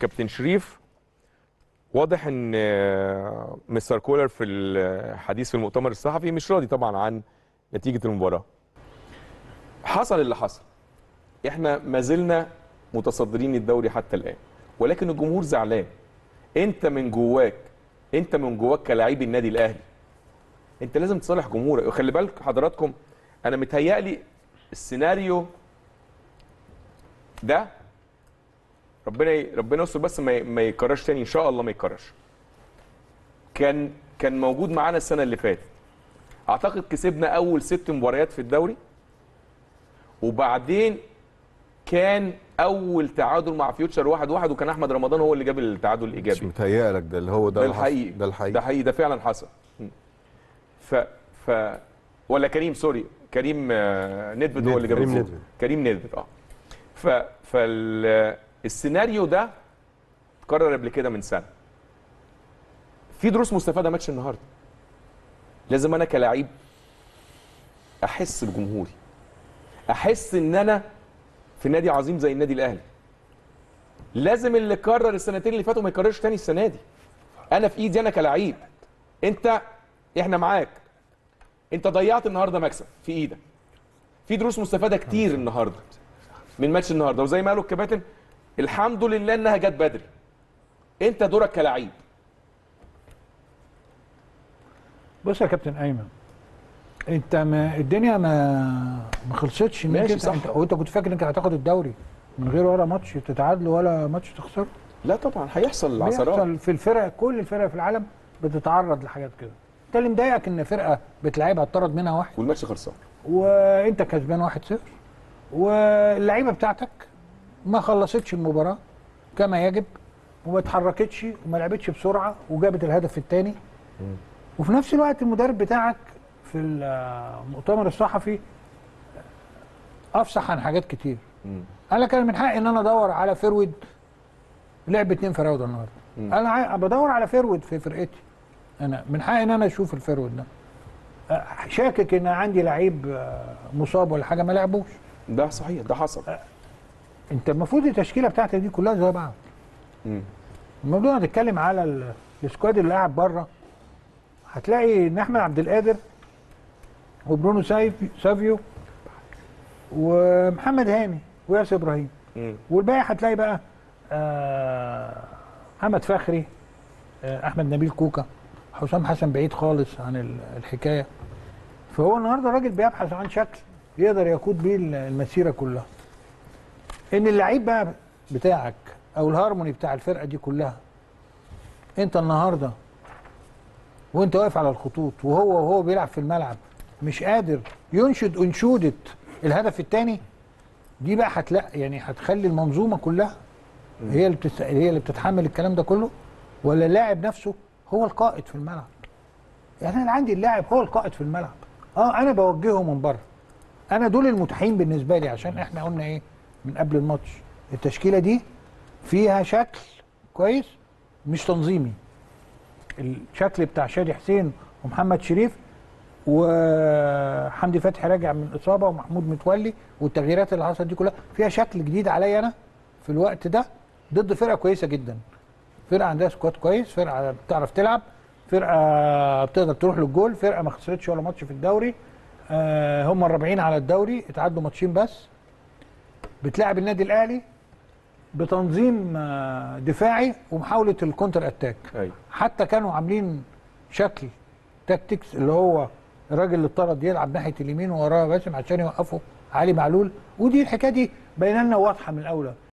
كابتن شريف واضح ان آه، مستر كولر في الحديث في المؤتمر الصحفي مش راضي طبعا عن نتيجه المباراه حصل اللي حصل احنا ما زلنا متصدرين الدوري حتى الان ولكن الجمهور زعلان انت من جواك انت من جواك كلاعب النادي الاهلي انت لازم تصالح جمهورك وخلي بالك حضراتكم انا متهيألي السيناريو ده ربنا ي... ربنا يستر بس ما, ي... ما يكررش تاني ان شاء الله ما يكررش كان كان موجود معانا السنه اللي فاتت اعتقد كسبنا اول ست مباريات في الدوري وبعدين كان اول تعادل مع فيوتشر واحد واحد وكان احمد رمضان هو اللي جاب التعادل مش الايجابي متهيألك ده اللي هو ده ده اللي حصل. الحقيقي ده الحقيقي ده حقيقي ده فعلا حصل م. ف ف ولا كريم سوري كريم آه، ندفد هو اللي جاب كريم الجول. ندفد. كريم ندفد اه ف فالسيناريو ده اتكرر قبل كده من سنه في دروس مستفاده ماتش النهارده لازم انا كلاعب احس بجمهوري احس ان انا في نادي عظيم زي النادي الاهلي لازم اللي كرر السنتين اللي فاتوا ما يكررش تاني السنه دي انا في ايدي انا كلاعب انت احنا معاك انت ضيعت النهارده مكسب في ايدك في دروس مستفاده كتير النهارده من ماتش النهارده وزي ما قالوا الكباتن الحمد لله انها جت بدري انت دورك كلاعب بص يا كابتن ايمن انت ما الدنيا ما ما خلصتش انك ماشي، انت صح. انت وانت كنت فاكر انك هتاخد الدوري من غير ولا ماتش تتعادلوا ولا ماتش تخسره لا طبعا هيحصل عثرات بيحصل في الفرق كل الفرق في العالم بتتعرض لحاجات كده انت اللي مضايقك ان فرقه بتلعبها اتطرد منها واحد والماتش خلصان وانت كسبان 1-0 واللعيبه بتاعتك ما خلصتش المباراه كما يجب وما اتحركتش وما لعبتش بسرعه وجابت الهدف الثاني وفي نفس الوقت المدرب بتاعك في المؤتمر الصحفي افصح عن حاجات كتير انا كان من حقي ان انا ادور على فيرود لعب اتنين فراوده النهارده انا عاي- بدور على فيرود في فرقتي انا من حقي ان انا اشوف الفيرود ده أه، شاكك ان عندي لعيب آه، مصاب ولا حاجه ما لعبوش ده صحيح ده حصل انت المفروض التشكيله بتاعتك دي كلها زي بعض مم. الموضوع هتتكلم على ال- السكواد اللي قاعد بره هتلاقي ان احمد عبد القادر وبرونو سايف سافيو ومحمد هاني وياسر ابراهيم مم. والباقي هتلاقي بقى آه، محمد فخري آه، احمد نبيل كوكا حسام حسن بعيد خالص عن ال- الحكايه فهو النهارده راجل بيبحث عن شكل يقدر يقود بيه ال- المسيره كلها ان اللعيب بقى بتاعك او الهارموني بتاع الفرقه دي كلها انت النهارده وانت واقف على الخطوط وهو وهو بيلعب في الملعب مش قادر ينشد انشوده الهدف الثاني دي بقى هتلاقي يعني هتخلي المنظومه كلها هي اللي بتست... هي اللي بتتحمل الكلام ده كله ولا اللاعب نفسه هو القائد في الملعب يعني انا عندي اللاعب هو القائد في الملعب اه انا بوجهه من بره انا دول المتاحين بالنسبه لي عشان احنا قلنا ايه من قبل الماتش التشكيله دي فيها شكل كويس مش تنظيمي الشكل بتاع شادي حسين ومحمد شريف وحمدي فتحي راجع من الاصابه ومحمود متولي والتغييرات اللي حصلت دي كلها فيها شكل جديد عليا انا في الوقت ده ضد فرقه كويسه جدا فرقه عندها سكواد كويس فرقه بتعرف تلعب فرقه بتقدر تروح للجول فرقه ما خسرتش ولا ماتش في الدوري آه هم الرابعين على الدوري اتعدوا ماتشين بس بتلعب النادي الاهلي بتنظيم آه، دفاعي ومحاوله الكونتر اتاك ايوه حتى كانوا عاملين شكل تاكتكس اللي هو الراجل اللي اتطرد يلعب ناحيه اليمين ووراه باسم عشان يوقفوا علي معلول ودي الحكايه دي باينه لنا واضحه من الاول